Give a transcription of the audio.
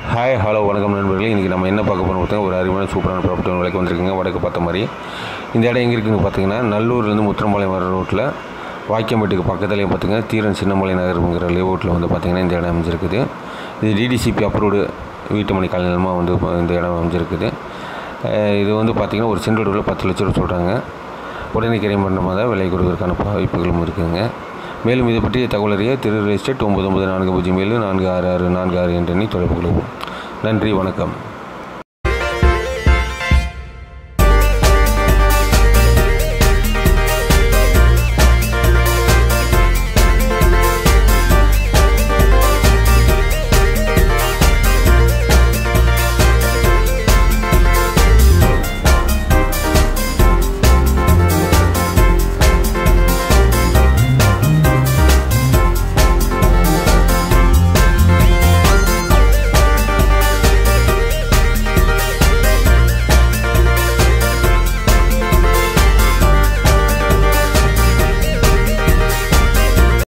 hi hello வணக்கம் நண்பர்களே இன்றைக்கி நம்ம என்ன பார்க்க போகிறோம் பார்த்தீங்கன்னா ஒரு அருமையான சூப்பரான ப்ராப்பர்ட்டி விலைக்கு வந்திருக்குங்க வடக்கு பார்த்த மாதிரி இந்த இடம் எங்கே இருக்குன்னு பார்த்தீங்கன்னா நல்லூர்லேருந்து முத்திரம்பாளையம் வர ரோட்டில் வாக்கியம்பேட்டுக்கு பக்கத்துலேயே பார்த்தீங்கன்னா தீரன் சின்னமலை நகருங்கிற லேஅவுட்டில் வந்து பார்த்திங்கன்னா இந்த இடம் அமைஞ்சிருக்குது இது டிடிசிபி அப்ரூவ்டு வீட்டு மணி காலநிலமாக வந்து இப்போ இந்த இடம் அமைஞ்சிருக்குது அஹ் இது வந்து பார்த்திங்கன்னா ஒரு சென்ட் பத்து லட்ச ரூபா சொல்கிறாங்க உடனே கிரைம் பண்ணுற மாதிரி தான் விலை கொடுக்கறதுக்கான வாய்ப்புகளும் இருக்குதுங்க மேலும் இதை பற்றிய தகவல் அறிய திரு ரெஜிஸ்டர்ட் ஒம்பது ஒன்பது நான்கு பூஜ்ஜியம் ஏழு நான்கு ஆறு ஆறு நான்கு ஆறு என்ற எண்ணி தொடர்பு கொள்ளவும் நன்றி வணக்கம்